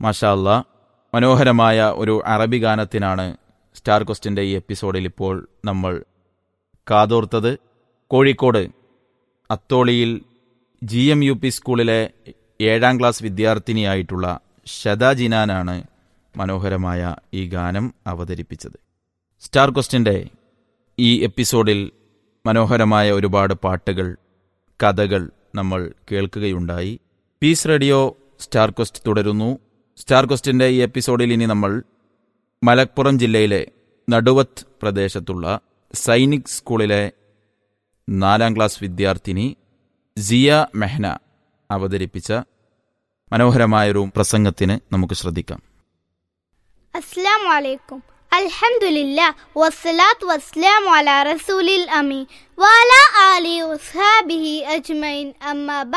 മാഷാല്ല മനോഹരമായ ഒരു അറബി ഗാനത്തിനാണ് സ്റ്റാർ ക്വസ്റ്റിൻ്റെ ഈ എപ്പിസോഡിൽ ഇപ്പോൾ നമ്മൾ കാതോർത്തത് കോഴിക്കോട് അത്തോളിയിൽ ജി എം യു പി സ്കൂളിലെ ഏഴാം ക്ലാസ് വിദ്യാർത്ഥിനിയായിട്ടുള്ള ഷദ ജിനാനാണ് മനോഹരമായ ഈ ഗാനം അവതരിപ്പിച്ചത് സ്റ്റാർ ക്വസ്റ്റിൻ്റെ ഈ എപ്പിസോഡിൽ മനോഹരമായ ഒരുപാട് പാട്ടുകൾ കഥകൾ നമ്മൾ കേൾക്കുകയുണ്ടായി പീസ് റേഡിയോ സ്റ്റാർ ക്വസ്റ്റ് തുടരുന്നു സ്റ്റാർ ക്വസ്റ്റിൻ്റെ ഈ എപ്പിസോഡിൽ ഇനി നമ്മൾ മലപ്പുറം ജില്ലയിലെ നടുവത്ത് പ്രദേശത്തുള്ള സൈനിക് സ്കൂളിലെ നാലാം ക്ലാസ് വിദ്യാർത്ഥിനി സിയ മെഹ്ന അവതരിപ്പിച്ച മനോഹരമായൊരു പ്രസംഗത്തിന് നമുക്ക് ശ്രദ്ധിക്കാം السلام عليكم الحمد لله والصلاة والسلام على رسول الأمين وعلى آله وصحبه أجمعين أما بعد